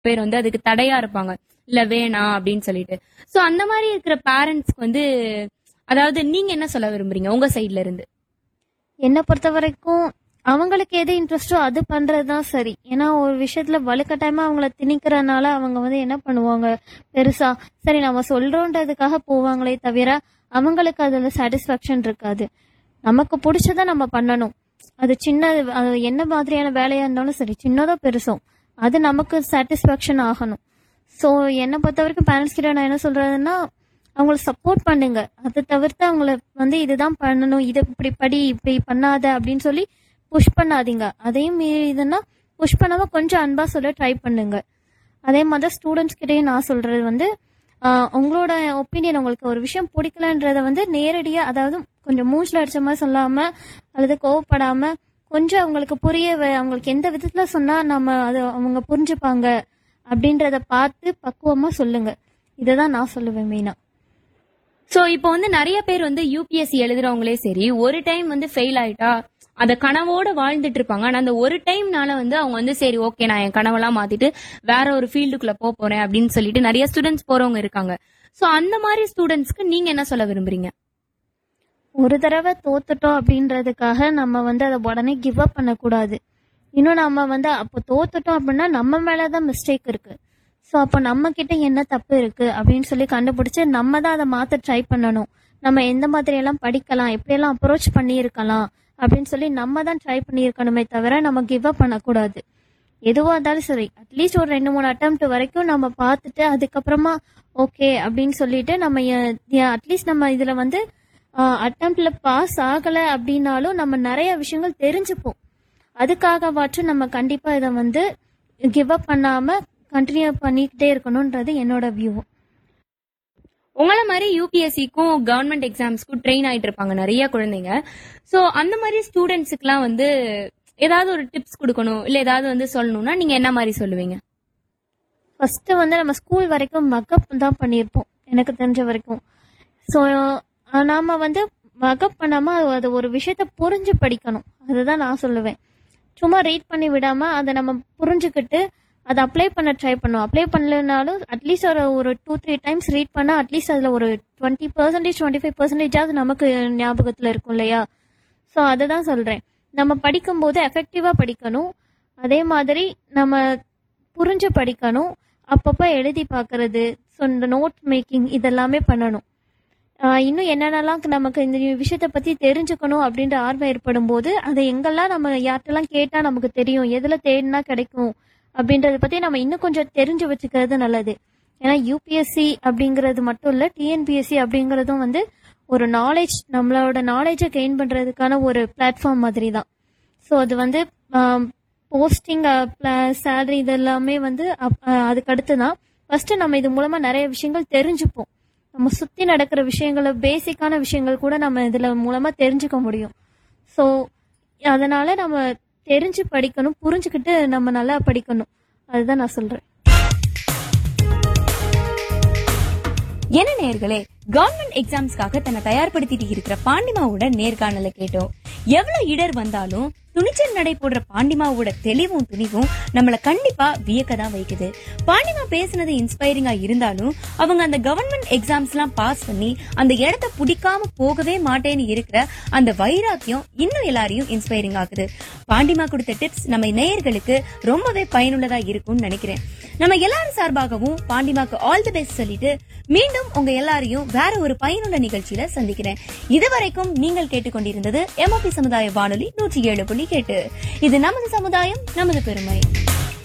பேர் வந்து அதுக்கு தடையா இருப்பாங்க இல்ல வேணாம் அப்படின்னு சொல்லிட்டு சோ அந்த மாதிரி இருக்கிற பேரண்ட்ஸ்க்கு வந்து அதாவது நீங்க என்ன சொல்ல விரும்புறீங்க உங்க சைட்ல இருந்து என்னை பொறுத்த வரைக்கும் அவங்களுக்கு எது இன்ட்ரெஸ்டோ அது பண்றது தான் சரி ஏன்னா ஒரு விஷயத்துல வலுக்கட்டாயமா அவங்கள திணிக்கிறனால அவங்க வந்து என்ன பண்ணுவாங்க பெருசா சரி நம்ம சொல்றோன்றதுக்காக போவாங்களே தவிர அவங்களுக்கு அதுல சாட்டிஸ்ஃபேக்ஷன் இருக்காது நமக்கு பிடிச்சத நம்ம பண்ணணும் அது சின்ன அது என்ன மாதிரியான வேலையா இருந்தாலும் சரி சின்னதோ பெருசோ அது நமக்கு சாட்டிஸ்ஃபேக்ஷன் ஆகணும் ஸோ என்னை பொறுத்த வரைக்கும் பேரண்ட்ஸ் கிட்ட நான் என்ன சொல்றதுன்னா அவங்கள சப்போர்ட் பண்ணுங்க அதை தவிர்த்து அவங்கள வந்து இதுதான் பண்ணணும் இது இப்படி படி இப்படி பண்ணாத அப்படின்னு சொல்லி புஷ் பண்ணாதீங்க அதையும் மீறிதுன்னா புஷ் பண்ணாம கொஞ்சம் அன்பா சொல்ல ட்ரை பண்ணுங்க அதே மாதிரி ஸ்டூடெண்ட்ஸ் கிட்டயும் நான் சொல்றது வந்து ஆஹ், உங்களோட ஒப்பீனியன் உங்களுக்கு ஒரு விஷயம் பிடிக்கலன்றத வந்து நேரடியா அதாவது கொஞ்சம் மூஞ்சில் அடிச்ச மாதிரி சொல்லாம அல்லது கோவப்படாம கொஞ்சம் அவங்களுக்கு புரிய வ- அவங்களுக்கு எந்த விதத்துல சொன்னா நம்ம அதை அவங்க புரிஞ்சுப்பாங்க அப்படின்றத பார்த்து பக்குவமா சொல்லுங்க இதை தான் நான் சொல்லுவேன் மெயினா சோ இப்போ வந்து நிறைய பேர் வந்து யூபிஎஸ்சி எழுதுறவங்களே சரி ஒரு டைம் வந்து ஃபெயில் ஆயிட்டா அத கனவோட வாழ்ந்துட்டு இருப்பாங்க ஆனா அந்த ஒரு டைம்னால வந்து அவங்க வந்து சரி ஓகே நான் என் கனவெல்லாம் மாத்திட்டு வேற ஒரு ஃபீல்டுக்குள்ள போக போறேன் அப்படின்னு சொல்லிட்டு நிறைய ஸ்டூடெண்ட்ஸ் போறவங்க இருக்காங்க சோ அந்த மாதிரி ஸ்டூடெண்ட்ஸ்க்கு நீங்க என்ன சொல்ல விரும்புறீங்க ஒரு தடவை தோத்துட்டோம் அப்படின்றதுக்காக நம்ம வந்து அதை உடனே கிவ் அப் பண்ணக்கூடாது இன்னும் நம்ம வந்து அப்போ தோத்துட்டோம் அப்படின்னா நம்ம மேலதான் மிஸ்டேக் இருக்கு ஸோ அப்போ நம்ம கிட்ட என்ன தப்பு இருக்கு அப்படின்னு சொல்லி கண்டுபிடிச்சு நம்ம தான் அதை மாத்த ட்ரை பண்ணணும் நம்ம எந்த மாதிரி எல்லாம் படிக்கலாம் எப்படியெல்லாம் அப்ரோச் பண்ணியிருக்கலாம் அப்படின்னு சொல்லி நம்ம தான் ட்ரை பண்ணியிருக்கணுமே தவிர நம்ம கிவ் அப் பண்ணக்கூடாது எதுவாக இருந்தாலும் சரி அட்லீஸ்ட் ஒரு ரெண்டு மூணு அட்டம்ப்ட் வரைக்கும் நம்ம பார்த்துட்டு அதுக்கப்புறமா ஓகே அப்படின்னு சொல்லிட்டு நம்ம அட்லீஸ்ட் நம்ம இதில் வந்து அட்டம்ப்ட்ல பாஸ் ஆகலை அப்படின்னாலும் நம்ம நிறைய விஷயங்கள் தெரிஞ்சுப்போம் அதுக்காகவாச்சும் நம்ம கண்டிப்பாக இதை வந்து கிவ் அப் பண்ணாமல் கண்டினியூ பண்ணிக்கிட்டே இருக்கணுன்றது என்னோட வியூ உங்களை மாதிரி யூபிஎஸ்சிக்கும் கவர்மெண்ட் எக்ஸாம்ஸ்க்கும் ட்ரெயின் ஆயிட்டு இருப்பாங்க நிறைய குழந்தைங்க சோ அந்த மாதிரி ஸ்டூடெண்ட்ஸுக்குலாம் வந்து ஏதாவது ஒரு டிப்ஸ் கொடுக்கணும் இல்ல ஏதாவது வந்து சொல்லணும்னா நீங்க என்ன மாதிரி சொல்லுவீங்க ஃபர்ஸ்ட் வந்து நம்ம ஸ்கூல் வரைக்கும் மக்கப் தான் பண்ணியிருப்போம் எனக்கு தெரிஞ்ச வரைக்கும் ஸோ நாம வந்து மக்கப் பண்ணாம அது- அது ஒரு விஷயத்த புரிஞ்சு படிக்கணும் அதுதான் நான் சொல்லுவேன் சும்மா ரீட் பண்ணி விடாம அதை நம்ம புரிஞ்சுக்கிட்டு அதை அப்ளை பண்ண ட்ரை பண்ணும் அப்ளை பண்ணலனாலும் அட்லீஸ்ட் ஒரு ஒரு டூ த்ரீ டைம்ஸ் ரீட் பண்ணா அட்லீஸ்ட் அதில் ஒரு டுவெண்ட்டி பர்சன்டேஜ் டுவெண்ட்டி ஃபைவ் பர்சன்டேஜாவது நமக்கு ஞாபகத்தில் இருக்கும் இல்லையா ஸோ அதை தான் சொல்கிறேன் நம்ம படிக்கும்போது எஃபெக்டிவாக படிக்கணும் அதே மாதிரி நம்ம புரிஞ்சு படிக்கணும் அப்பப்போ எழுதி பார்க்கறது ஸோ இந்த நோட் மேக்கிங் இதெல்லாமே பண்ணணும் ஆஹ் இன்னும் என்னென்னலாம் நமக்கு இந்த விஷயத்தை பற்றி தெரிஞ்சுக்கணும் அப்படின்ற ஆர்வம் ஏற்படும் போது அதை எங்கெல்லாம் நம்ம யார்கிட்டலாம் கேட்டால் நமக்கு தெரியும் எதில் தேடினா கிடைக்கும் அப்படின்றத பற்றி நம்ம இன்னும் கொஞ்சம் தெரிஞ்சு வச்சுக்கிறது நல்லது ஏன்னா யூபிஎஸ்சி அப்படிங்கிறது மட்டும் இல்லை டிஎன்பிஎஸ்சி அப்படிங்கிறதும் வந்து ஒரு நாலேஜ் நம்மளோட நாலேஜை கெயின் பண்ணுறதுக்கான ஒரு பிளாட்ஃபார்ம் மாதிரி தான் ஸோ அது வந்து போஸ்டிங் சேலரி இதெல்லாமே வந்து அப்- ஆஹ் அதுக்கு அடுத்து தான் ஃபர்ஸ்ட் நம்ம இது மூலமா நிறைய விஷயங்கள் தெரிஞ்சுப்போம் நம்ம சுத்தி நடக்கிற விஷயங்களை பேசிக்கான விஷயங்கள் கூட நம்ம இதுல மூலமா தெரிஞ்சுக்க முடியும் ஸோ அதனால நம்ம தெரிஞ்சு படிக்கணும் புரிஞ்சுக்கிட்டு நம்ம நல்லா படிக்கணும் அதுதான் நான் சொல்றேன் என்ன நேர்களே கவர்மெண்ட் எக்ஸாம்ஸ்க்காக தன்னை தயார்படுத்திட்டு இருக்கிற பாண்டிமாவோட நேர்காணல கேட்டோம் எவ்வளவு இடர் வந்தாலும் துணிச்சல் நடை போடுற பாண்டிமாவோட தெளிவும் துணிவும் நம்மள கண்டிப்பா வியக்க தான் வைக்குது பாண்டிமா பேசுனது இன்ஸ்பைரிங்கா இருந்தாலும் அவங்க அந்த கவர்மெண்ட் எக்ஸாம்ஸ் எல்லாம் பாஸ் பண்ணி அந்த இடத்த பிடிக்காம போகவே மாட்டேன்னு இருக்கிற அந்த வைராக்கியம் இன்னும் எல்லாரையும் இன்ஸ்பைரிங் ஆகுது பாண்டிமா கொடுத்த டிப்ஸ் நம்ம நேயர்களுக்கு ரொம்பவே பயனுள்ளதா இருக்கும்னு நினைக்கிறேன் நம்ம எல்லாரும் சார்பாகவும் பாண்டிமாக்கு ஆல் தி பெஸ்ட் சொல்லிட்டு மீண்டும் உங்க எல்லாரையும் வேற ஒரு பயனுள்ள நிகழ்ச்சியில சந்திக்கிறேன் இதுவரைக்கும் நீங்கள் கேட்டுக்கொண்டிருந்தது எம்ஓபி சமுதாய வானொலி நூற்றி ஏழு புள்ளி கேட்டு இது நமது சமுதாயம் நமது பெருமை